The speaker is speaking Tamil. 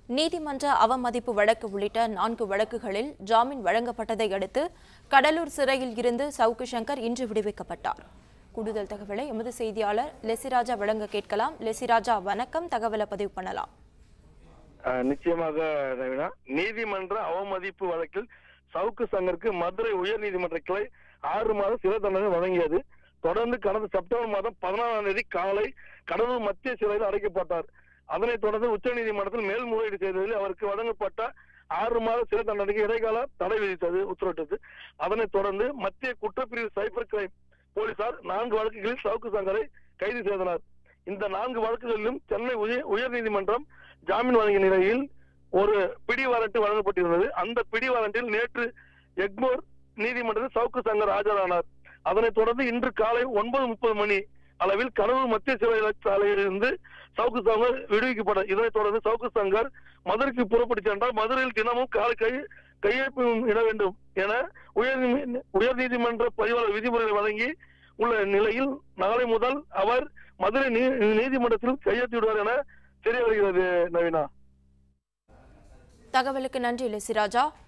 நீதிமன்ற அவமதிப்பு வழக்கு உள்ளிட்ட நான்கு வழக்குகளில் ஜாமீன் வழங்கப்பட்டதை அடுத்து கடலூர் சிறையில் இருந்து சவுக்கு சங்கர் இன்று விடுவிக்கப்பட்டார் கூடுதல் தகவலை எமது செய்தியாளர் லெசிராஜா வழங்க கேட்கலாம் லெசிராஜா வணக்கம் தகவலை பதிவு பண்ணலாம் அஹ் நிச்சயமாக ரவினா நீதிமன்ற அவமதிப்பு வழக்கில் சவுக்கு சங்கருக்கு மதுரை உயர் நீதிமன்ற கிளை ஆறு மாத சிறை தண்டனை வழங்கியது தொடர்ந்து கடந்த செப்டம்பர் மாதம் பதினாறாம் தேதி காலை கடலூர் மத்திய சிறையில் அடைக்கப்பட்டார் அதனைத் தொடர்ந்து உச்ச நீதிமன்றத்தில் மேல்முறையீடு செய்ததில் அவருக்கு வழங்கப்பட்ட ஆறு மாத சிறை தண்டனைக்கு இடைக்கால தடை விதித்தது உத்தரவிட்டது அதனைத் தொடர்ந்து மத்திய குற்றப்பிரிவு சைபர் கிரைம் போலீசார் நான்கு வழக்குகளில் சவுக்கு சங்கரை கைது செய்தனர் இந்த நான்கு வழக்குகளிலும் சென்னை உயர் உயர் நீதிமன்றம் ஜாமீன் வழங்கிய நிலையில் ஒரு பிடி வாரண்ட் வழங்கப்பட்டிருந்தது அந்த பிடி வாரண்டில் நேற்று எக்மோர் நீதிமன்றத்தில் சவுக்கு சங்கர் ஆஜரானார் அதனைத் தொடர்ந்து இன்று காலை ஒன்பது முப்பது மணி அளவில் கடலூர் மத்திய சிறை சாலையிலிருந்து சவுக்கு சங்கர் விடுவிக்கப்பட்டார் இதனைத் தொடர்ந்து சவுக்கு சங்கர் மதுரைக்கு புறப்பட்டு சென்றால் மதுரையில் தினமும் காலை கை கையெழுப்பு இட வேண்டும் என உயர் நீதி- உயர் நீதிமன்ற பதிவாளர் விதிமுறைகளை வழங்கி உள்ள நிலையில் நாளை முதல் அவர் மதுரை நீ- நீதிமன்றத்தில் கையெழுத்திடுவார் என தெரிய வருகிறது நவீனா தகவலுக்கு நன்றி லெசிராஜா